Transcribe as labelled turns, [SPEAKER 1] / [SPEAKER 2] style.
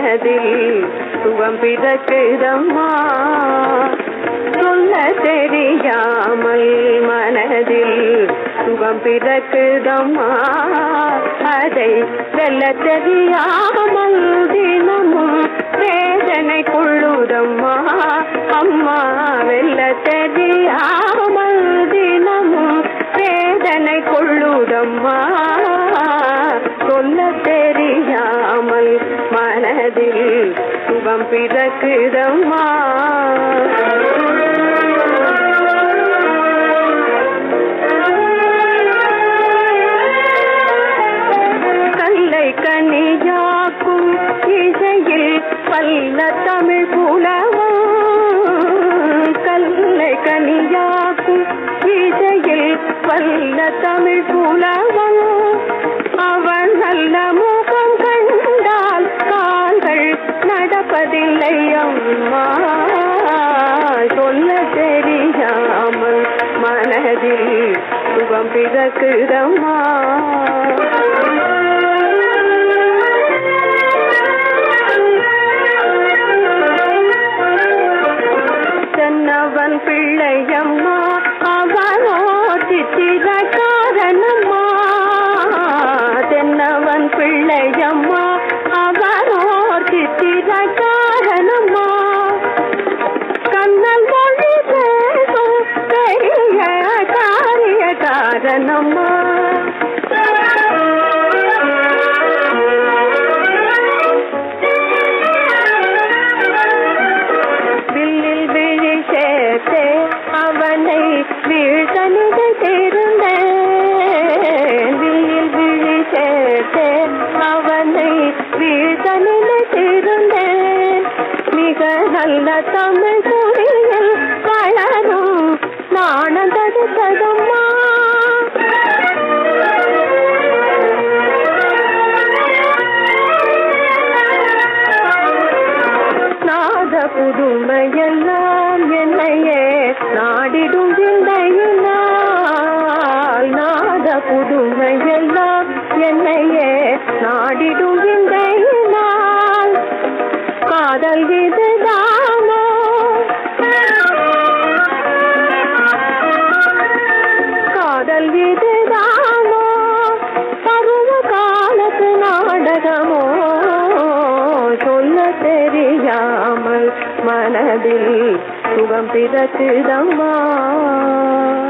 [SPEAKER 1] மனதில் சுகம் பிறக்குதம்மா சொல்ல தெரியாமல் மனதில் சுகம் பிறக்குதம்மா அதை வெல்ல தெரியாமல் தினமும் வேதனை கொள்ளுதம்மா அம்மா வெல்ல தெரியாமல் தினமும் வேதனை கொள்ளுதம்மா சொல்ல தெரியாமல் மனதில் சுகம் பிறக்குதம்மா கல்லை கனியாக்கும் இசையில் பல்ல தமிழ் புலவம் கல்லை கனியாக்கும் இசையில் பல்ல தமிழ் புலவம் அவன் நல்ல முகம் கண்டால் கால்கள் நடப்பதில்லை அம்மா சொல்ல தெரியாமல் மனதில் சுகம் பிறக்குதம்மா தென்னவன் பிள்ளையம்மா அவனோ சித்திர காரணம்மா தென்னவன் பிள்ளையம்மா அவனோ சித்திர காரணம்மா கண்ணல் மொழி பேசும் பெரிய காரிய காரணம்மா வில்லில் விழி சேர்த்தே அவனை வீழ்த்தனிதை திருந்தேன் வில்லில் விழி சேர்த்தே அவனை வீழ்த்தனிதை திருந்தேன் மிக நல்ல தமிழ் துணியில் வளரும் நாணம் தடுத்ததம்மா நாத புதுமையெல்லாம் என்னையே நாடிடும் விந்தையினால் நாத புதுமையெல்லாம் என்னையே நாடிடும் விந்தையினால் காதல் இதுதானோ காதல் இதுதானோ பருவ காலத்து நாடகமோ சொல்ல தெரியாமல் மனதில் சுகம் பிறக்குதம்மா